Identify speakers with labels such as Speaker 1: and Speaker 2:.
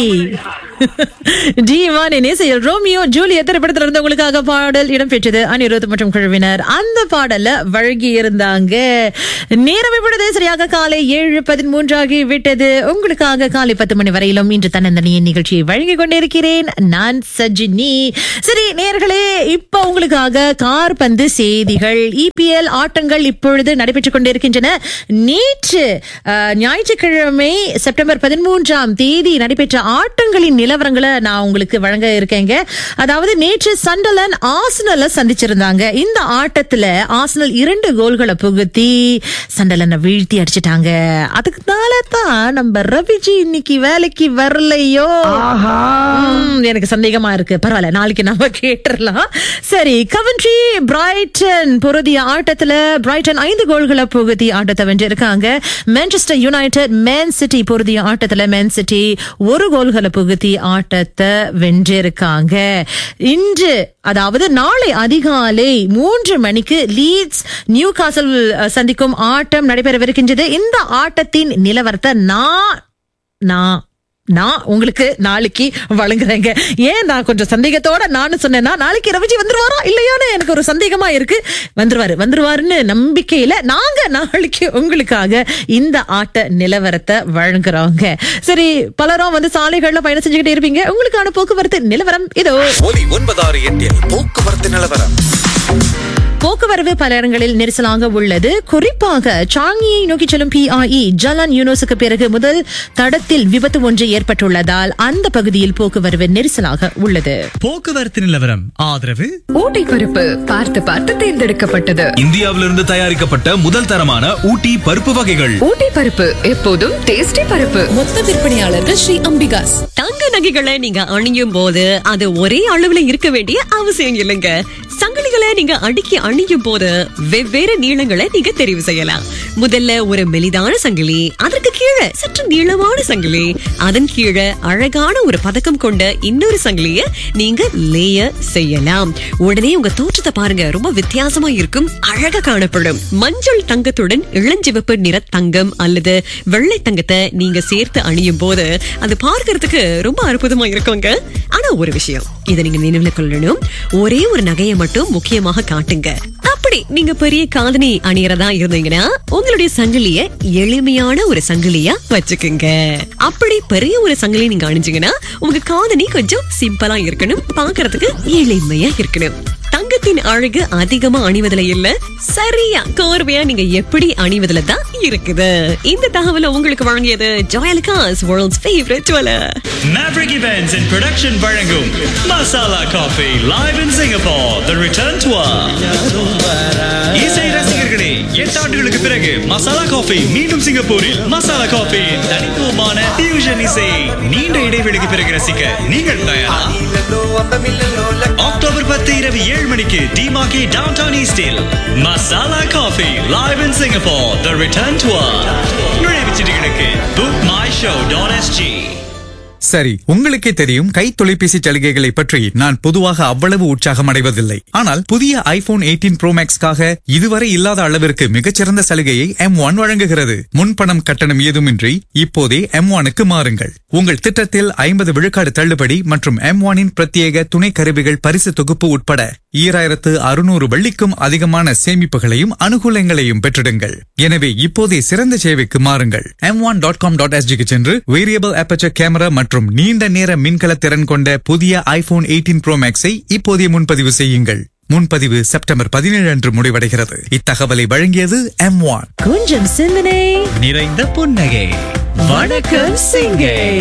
Speaker 1: டீமானின் இசையில் Romeo Juliet திரைப்படத்தில் இருந்து உங்களுக்காக பாடல் இடம்பெற்றது அனிருத் மற்றும் குழுவினர் அந்த பாடல வழங்கி இருந்தாங்க நேரம் இப்பொழுது சரியாக காலை ஏழு பதிமூன்றாகி விட்டது உங்களுக்காக காலை பத்து மணி வரையிலும் இன்று தன்னந்தனியின் நிகழ்ச்சியை வழங்கி கொண்டிருக்கிறேன் நான் சஜினி சரி நேர்களே இப்ப உங்களுக்காக கார் பந்து செய்திகள் இபிஎல் ஆட்டங்கள் இப்பொழுது நடைபெற்றுக் கொண்டிருக்கின்றன நேற்று அஹ், ஞாயிற்றுக்கிழமை செப்டம்பர் பதிமூன்றாம் தேதி நடைபெற்ற ஆட்டங்களின் நிலவரங்களை நான் உங்களுக்கு வழங்க இருக்கேங்க அதாவது நேற்று சண்டலன் ஆசனல சந்திச்சிருந்தாங்க இந்த ஆட்டத்துல ஆசனல் இரண்டு கோல்களை புகுத்தி சண்டலனை வீழ்த்தி அடிச்சிட்டாங்க அதுக்குனால தான் நம்ம ரவிஜி இன்னைக்கு வேலைக்கு வரலையோ ம், எனக்கு சந்தேகமா இருக்கு பரவாயில்ல நாளைக்கு நாம கேட்டுறலாம் சரி கவன்ட்ரி பிரைட்டன் பொருதிய ஆட்டத்துல பிரைட்டன் ஐந்து கோல்களை புகுத்தி ஆட்டத்தை வென்றிருக்காங்க மான்செஸ்டர் யுனைடெட் மேன் சிட்டி பொருதிய ஆட்டத்துல மேன் சிட்டி ஒரு கோல்களை புகுத்தி ஆட்டத்தை வென்றிருக்காங்க இன்று அதாவது நாளை அதிகாலை மூன்று மணிக்கு லீட்ஸ் நியூ காசல் சந்திக்கும் ஆட்டம் நடைபெறவிருக்கின்றது இந்த ஆட்டத்தின் நிலவரத்தை நான் நான் நான் உங்களுக்கு நாளைக்கு வழங்குறேங்க ஏன் நான் கொஞ்சம் சந்தேகத்தோட நானும் சொன்னேன்னா நாளைக்கு ரவிஜி வந்துருவாரா இல்லையான்னு எனக்கு ஒரு சந்தேகமா இருக்கு வந்துருவாரு வந்துருவாருன்னு நம்பிக்கையில நாங்க நாளைக்கு உங்களுக்காக இந்த ஆட்ட நிலவரத்தை வழங்குறோங்க சரி பலரும் வந்து சாலைகள்ல பயணம் செஞ்சுக்கிட்டே இருப்பீங்க உங்களுக்கான போக்குவரத்து நிலவரம் இதோ
Speaker 2: ஒலி ஒன்பதாறு எட்டில் போக்குவரத்து நிலவரம்
Speaker 1: போக்குவரவு பல இடங்களில் நெரிசலாக உள்ளது குறிப்பாக சாங்கியை நோக்கி செல்லும் பிஐஇ ஜலான் யூனோஸுக்கு பிறகு முதல் தடத்தில் விபத்து ஒன்று ஏற்பட்டுள்ளதால் அந்த பகுதியில் போக்குவரவு நெரிசலாக உள்ளது
Speaker 3: போக்குவரத்து நிலவரம் ஆதரவு
Speaker 4: ஊட்டி பருப்பு பார்த்து பார்த்து தேர்ந்தெடுக்கப்பட்டது
Speaker 5: இந்தியாவிலிருந்து தயாரிக்கப்பட்ட முதல் தரமான ஊட்டி பருப்பு வகைகள்
Speaker 4: ஊட்டி பருப்பு எப்போதும் டேஸ்டி பருப்பு
Speaker 6: மொத்த விற்பனையாளர்கள் ஸ்ரீ அம்பிகாஸ்
Speaker 7: தங்க நகைகளை நீங்க அணியும் போது அது ஒரே அளவுல இருக்க வேண்டிய அவசியம் இல்லைங்க சங்கிலிகளை நீங்க அடுக்கி அணியும் போது வெவ்வேறு நீளங்களை நீங்க தெரிவு செய்யலாம் முதல்ல ஒரு மெலிதான சங்கிலி அதற்கு கீழே சற்று நீளமான சங்கிலி அதன் கீழே அழகான ஒரு பதக்கம் கொண்ட இன்னொரு சங்கிலிய நீங்க லேயர் செய்யலாம் உடனே உங்க தோற்றத்தை பாருங்க ரொம்ப வித்தியாசமா இருக்கும் அழகா காணப்படும் மஞ்சள் தங்கத்துடன் இளஞ்சிவப்பு நிற தங்கம் அல்லது வெள்ளை தங்கத்தை நீங்க சேர்த்து அணியும் போது அது பார்க்கறதுக்கு ரொம்ப அற்புதமா இருக்குங்க ஆனா ஒரு விஷயம் இதை நீங்க நினைவுல கொள்ளணும் ஒரே ஒரு நகையை மட்டும் முக்கியமாக காட்டுங்க அப்படி நீங்க பெரிய காதணி அணியறதா இருந்தீங்கன்னா உங்களுடைய சங்கிலிய எளிமையான ஒரு சங்கிலியா வச்சுக்குங்க அப்படி பெரிய ஒரு சங்கிலி நீங்க அணிஞ்சீங்கன்னா உங்க காதணி கொஞ்சம் சிம்பிளா இருக்கணும் பார்க்கறதுக்கு எளிமையா இருக்கணும் தங்கத்தின் அழகு அதிகமா அணிவதுல இல்ல சரியா கோர்வையா நீங்க எப்படி அணிவதுல தான் இருக்குது இந்த தகவலை உங்களுக்கு வழங்கியது Joyalukkas world's favourite jeweller
Speaker 3: Maverick Events and Production வழங்கும் Masala Coffee live in Singapore the return tour இசை ரசிகர்களே எட்டு ஆண்டுகளுக்கு பிறகு மசாலா காஃபி மீண்டும் சிங்கப்பூரில் மசாலா காஃபி தனித்துவமான fusion இசை நீண்ட இடைவெளிக்கு பிறகு ரசிக்க நீங்கள் தயாரா அக்டோபர் பத்து இரவு ஏழு மணிக்கு டிமாக்கி டவுன் டவுன் ஈஸ்டில் Masala Coffee live in Singapore the return tour நுழைவுச் சீட்டுகளுக்கு book my show dot SG
Speaker 8: சரி உங்களுக்கே தெரியும் கை தொலைபேசி சலுகைகளை பற்றி நான் பொதுவாக அவ்வளவு உற்சாகம் அடைவதில்லை ஆனால் புதிய ஐபோன் 18 ப்ரோ மேக்ஸ்க்காக இதுவரை இல்லாத அளவிற்கு மிகச்சிறந்த சலுகையை எம் ஒன் வழங்குகிறது முன்பணம் கட்டணம் ஏதுமின்றி இப்போதே எம் ஒனுக்கு மாறுங்கள் உங்கள் திட்டத்தில் ஐம்பது விழுக்காடு தள்ளுபடி மற்றும் எம் ஒனின் பிரத்யேக துணை கருவிகள் பரிசு தொகுப்பு உட்பட ஈராயிரத்து அறுநூறு வெள்ளிக்கும் அதிகமான சேமிப்புகளையும் அனுகூலங்களையும் பெற்றிடுங்கள் எனவே இப்போதே சிறந்த சேவைக்கு மாறுங்கள் M one dot com dot எஸ்ஜிக்கு சென்று வேரியபிள் aperture கேமரா மற்றும் நீண்ட நேர மின்கல திறன் கொண்ட புதிய ஐபோன் 18 ப்ரோ மேக்ஸை இப்போதே முன்பதிவு செய்யுங்கள் முன்பதிவு செப்டம்பர் பதினேழு அன்று முடிவடைகிறது இத்தகவலை வழங்கியது எம் ஒன்
Speaker 1: கொஞ்சம் சிந்தனை
Speaker 3: நிறைந்த புன்னகை
Speaker 1: வணக்கம் சிங்கை